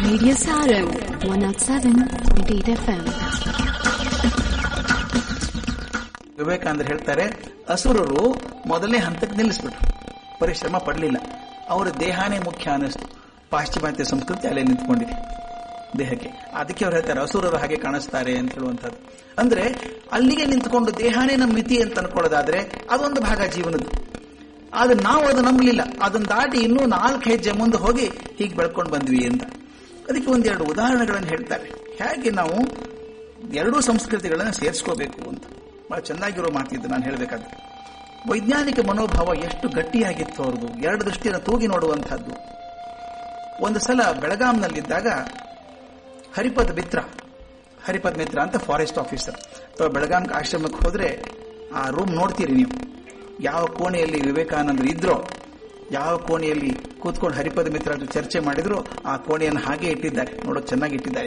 Radio Sarum 107.8 FM. ವಿವೇಕಾನಂದರು ಹೇಳ್ತಾರೆ ಅಸುರರು ಮೊದಲನೇ ಹಂತಕ್ಕೆ ನಿಲ್ಲಿಸ್ಬಿಟ್ರು ಪರಿಶ್ರಮ ಪಡಲಿಲ್ಲ ಅವರ ದೇಹನೇ ಮುಖ್ಯ ಅನ್ನಿಸ್ತು ಪಾಶ್ಚಿಮಾತ್ಯ ಸಂಸ್ಕೃತಿ ಅಲ್ಲೇ ನಿಂತ್ಕೊಂಡಿದೆ ದೇಹಕ್ಕೆ ಅದಕ್ಕೆ ಅವ್ರು ಹೇಳ್ತಾರೆ ಅಸುರರು ಹಾಗೆ ಕಾಣಿಸ್ತಾರೆ ಅಂತ ಹೇಳುವಂಥದ್ದು ಅಂದ್ರೆ ಅಲ್ಲಿಗೆ ನಿಂತ್ಕೊಂಡು ದೇಹನೇ ನಮ್ಮ ಮಿತಿ ಅಂತ ಅನ್ಕೊಳ್ಳೋದಾದ್ರೆ ಅದೊಂದು ಭಾಗ ಜೀವನದ್ದು ಆದ್ರೆ ನಾವು ಅದು ನಂಬಲಿಲ್ಲ ಅದನ್ನ ದಾಟಿ ಇನ್ನೂ ನಾಲ್ಕು ಹೆಜ್ಜೆ ಮುಂದೆ ಹೋಗಿ ಹೀಗೆ ಬೆಳ್ಕೊಂಡು ಬಂದ್ವಿ ಅಂತ ಅದಕ್ಕೆ ಒಂದೆರಡು ಉದಾಹರಣೆಗಳನ್ನು ಹೇಳ್ತಾರೆ ಹೇಗೆ ನಾವು ಎರಡೂ ಸಂಸ್ಕೃತಿಗಳನ್ನು ಸೇರಿಸ್ಕೋಬೇಕು ಅಂತ ಬಹಳ ಚೆನ್ನಾಗಿರೋ ಮಾತಿದ್ದು ನಾನು ಹೇಳಬೇಕಾದ್ರೆ ವೈಜ್ಞಾನಿಕ ಮನೋಭಾವ ಎಷ್ಟು ಗಟ್ಟಿಯಾಗಿತ್ತು ಅವ್ರದ್ದು ಎರಡು ದೃಷ್ಟಿಯನ್ನು ತೂಗಿ ನೋಡುವಂತಹದ್ದು ಒಂದು ಸಲ ಬೆಳಗಾಂನಲ್ಲಿದ್ದಾಗ ಹರಿಪದ್ ಮಿತ್ರ ಹರಿಪದ್ ಮಿತ್ರ ಅಂತ ಫಾರೆಸ್ಟ್ ಆಫೀಸರ್ ಅಥವಾ ಬೆಳಗಾಂ ಆಶ್ರಮಕ್ಕೆ ಹೋದ್ರೆ ಆ ರೂಮ್ ನೋಡ್ತೀರಿ ನೀವು ಯಾವ ಕೋಣೆಯಲ್ಲಿ ವಿವೇಕಾನಂದರು ಇದ್ರೋ ಯಾವ ಕೋಣೆಯಲ್ಲಿ ಕೂತ್ಕೊಂಡು ಹರಿಪದ ಮಿತ್ರ ಅದು ಚರ್ಚೆ ಮಾಡಿದ್ರು ಆ ಕೋಣೆಯನ್ನು ಹಾಗೆ ಇಟ್ಟಿದ್ದಾರೆ ನೋಡೋದು ಚೆನ್ನಾಗಿ ಇಟ್ಟಿದ್ದಾರೆ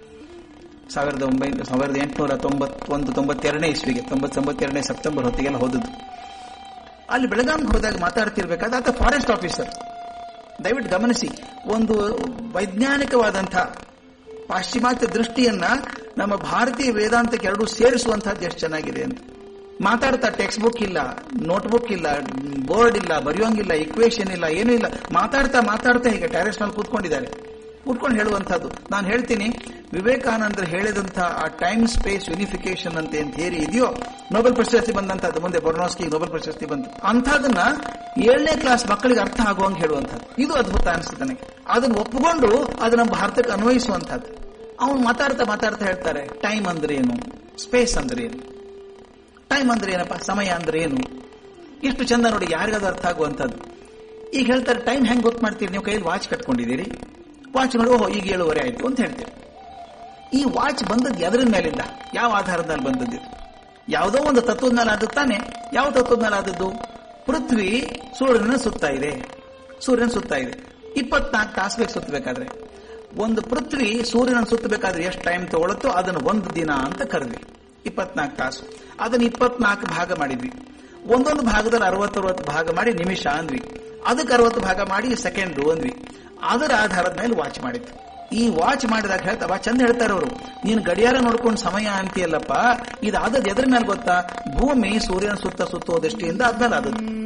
ಸಾವಿರದ ಒಂಬೈನೂರ ಸಾವಿರದ ಎಂಟುನೂರ ತೊಂಬತ್ತೊಂದು ತೊಂಬತ್ತೆರಡನೇ ಇಸ್ವಿಗೆ ತೊಂಬತ್ತೊಂಬತ್ತೆರಡನೇ ಸೆಪ್ಟೆಂಬರ್ ಹೊತ್ತಿಗೆಲ್ಲ ಹೋದದ್ದು ಅಲ್ಲಿ ಬೆಳಗಾಂಗೆ ಹೋದಾಗ ಮಾತಾಡ್ತಿರ್ಬೇಕಾದ್ರೆ ಆತ ಫಾರೆಸ್ಟ್ ಆಫೀಸರ್ ದಯವಿಟ್ಟು ಗಮನಿಸಿ ಒಂದು ವೈಜ್ಞಾನಿಕವಾದಂಥ ಪಾಶ್ಚಿಮಾತ್ಯ ದೃಷ್ಟಿಯನ್ನ ನಮ್ಮ ಭಾರತೀಯ ವೇದಾಂತಕ್ಕೆ ಎರಡೂ ಸೇರಿಸುವಂತಹದ್ದು ಎಷ್ಟು ಚೆನ್ನಾಗಿದೆ ಅಂತ ಮಾತಾಡ್ತಾ ಟೆಕ್ಸ್ಟ್ ಬುಕ್ ಇಲ್ಲ ನೋಟ್ಬುಕ್ ಇಲ್ಲ ಬೋರ್ಡ್ ಇಲ್ಲ ಬರೆಯೋಂಗಿಲ್ಲ ಇಕ್ವೇಶನ್ ಇಲ್ಲ ಏನೂ ಇಲ್ಲ ಮಾತಾಡ್ತಾ ಮಾತಾಡ್ತಾ ಈಗ ಟೆರೆಸ್ ನಲ್ಲಿ ಕೂತ್ಕೊಂಡಿದ್ದಾರೆ ಕೂತ್ಕೊಂಡು ಹೇಳುವಂತಹದ್ದು ನಾನು ಹೇಳ್ತೀನಿ ವಿವೇಕಾನಂದರು ಹೇಳಿದಂತ ಆ ಟೈಮ್ ಸ್ಪೇಸ್ ಯುನಿಫಿಕೇಶನ್ ಅಂತ ಏನ್ ಥಿಯರಿ ಇದೆಯೋ ನೊಬೆಲ್ ಪ್ರಶಸ್ತಿ ಬಂದಂತದ್ದು ಮುಂದೆ ಬರ್ನೋಸ್ಕಿ ನೊಬೆಲ್ ಪ್ರಶಸ್ತಿ ಬಂತು ಅಂಥದನ್ನ ಏಳನೇ ಕ್ಲಾಸ್ ಮಕ್ಕಳಿಗೆ ಅರ್ಥ ಆಗುವಂಗೆ ಹೇಳುವಂಥದ್ದು ಇದು ಅದ್ಭುತ ಅನಿಸುತ್ತೆ ನನಗೆ ಅದನ್ನ ಒಪ್ಪಿಕೊಂಡು ಅದು ನಮ್ಮ ಭಾರತಕ್ಕೆ ಅನ್ವಯಿಸುವಂತಹದ್ದು ಅವನು ಮಾತಾಡ್ತಾ ಮಾತಾಡ್ತಾ ಹೇಳ್ತಾರೆ ಟೈಮ್ ಅಂದ್ರೆ ಏನು ಸ್ಪೇಸ್ ಅಂದ್ರೆ ಏನು ಟೈಮ್ ಅಂದ್ರೆ ಏನಪ್ಪ ಸಮಯ ಅಂದ್ರೆ ಏನು ಎಷ್ಟು ಚಂದ ನೋಡಿ ಯಾರಿಗಾದ್ರೂ ಅರ್ಥ ಆಗುವಂಥದ್ದು ಈಗ ಹೇಳ್ತಾರೆ ಟೈಮ್ ಹೆಂಗ್ ಗೊತ್ತು ಮಾಡ್ತೀರಿ ನೀವು ಕೈಯಲ್ಲಿ ವಾಚ್ ಕಟ್ಕೊಂಡಿದ್ದೀರಿ ವಾಚ್ ನೋಡಿ ಓಹೋ ಈಗ ಏಳುವರೆ ಆಯ್ತು ಅಂತ ಹೇಳ್ತೀರಿ ಈ ವಾಚ್ ಬಂದದ್ದು ಎದರ ಮೇಲಿಂದ ಯಾವ ಆಧಾರದ ಮೇಲೆ ಬಂದದ್ದು ಇದು? ಯಾವುದೋ ಒಂದು ತತ್ವದ ಮೇಲೆ ಆದದ್ದು ತಾನೆ ಯಾವ ತತ್ವದ ಮೇಲೆ ಆದದ್ದು ಪೃಥ್ವಿ ಸೂರ್ಯನ ಸುತ್ತಾ ಇದೆ ಸೂರ್ಯನ ಸುತ್ತಾ ಇದೆ ಇಪ್ಪತ್ನಾಲ್ಕು ತಾಸು ಬೇಕು ಸುತ್ತಬೇಕಾದ್ರೆ ಒಂದು ಪೃಥ್ವಿ ಸೂರ್ಯನ ಸುತ್ತಬೇಕಾದ್ರೆ ಎಷ್ಟು ಟೈಮ್ ತಗೊಳುತ್ತೋ ಅದನ್ನು ಒಂದು ದಿನ ಅಂತ ಕರೆದ್ವಿ ಇಪ್ಪತ್ನಾಲ್ಕು ತಾಸು ಅದನ್ನ ಇಪ್ಪತ್ನಾಲ್ಕು ಭಾಗ ಮಾಡಿದ್ವಿ ಒಂದೊಂದು ಭಾಗದಲ್ಲಿ ಅರವತ್ತರವತ್ತು ಭಾಗ ಮಾಡಿ ನಿಮಿಷ ಅಂದ್ವಿ ಅದಕ್ಕೆ ಅರವತ್ತು ಭಾಗ ಮಾಡಿ ಸೆಕೆಂಡ್ ಅಂದ್ವಿ ಅದರ ಆಧಾರದ ಮೇಲೆ ವಾಚ್ ಮಾಡಿತ್ತು ಈ ವಾಚ್ ಮಾಡಿದಾಗ ಹೇಳ್ತಾ ಚಂದ ಹೇಳ್ತಾರೆ ಅವರು ನೀನು ಗಡಿಯಾರ ನೋಡ್ಕೊಂಡು ಸಮಯ ಅಂತೀಯಲ್ಲಪ್ಪ ಇದು ಆದದ್ದು ಎದ್ರ ಮೇಲೆ ಗೊತ್ತಾ ಭೂಮಿ ಸೂರ್ಯನ ಸುತ್ತ ಸುತ್ತುವ ದೃಷ್ಟಿಯಿಂದ ಅದ್ಮೇಲೆ ಆದದ್ದು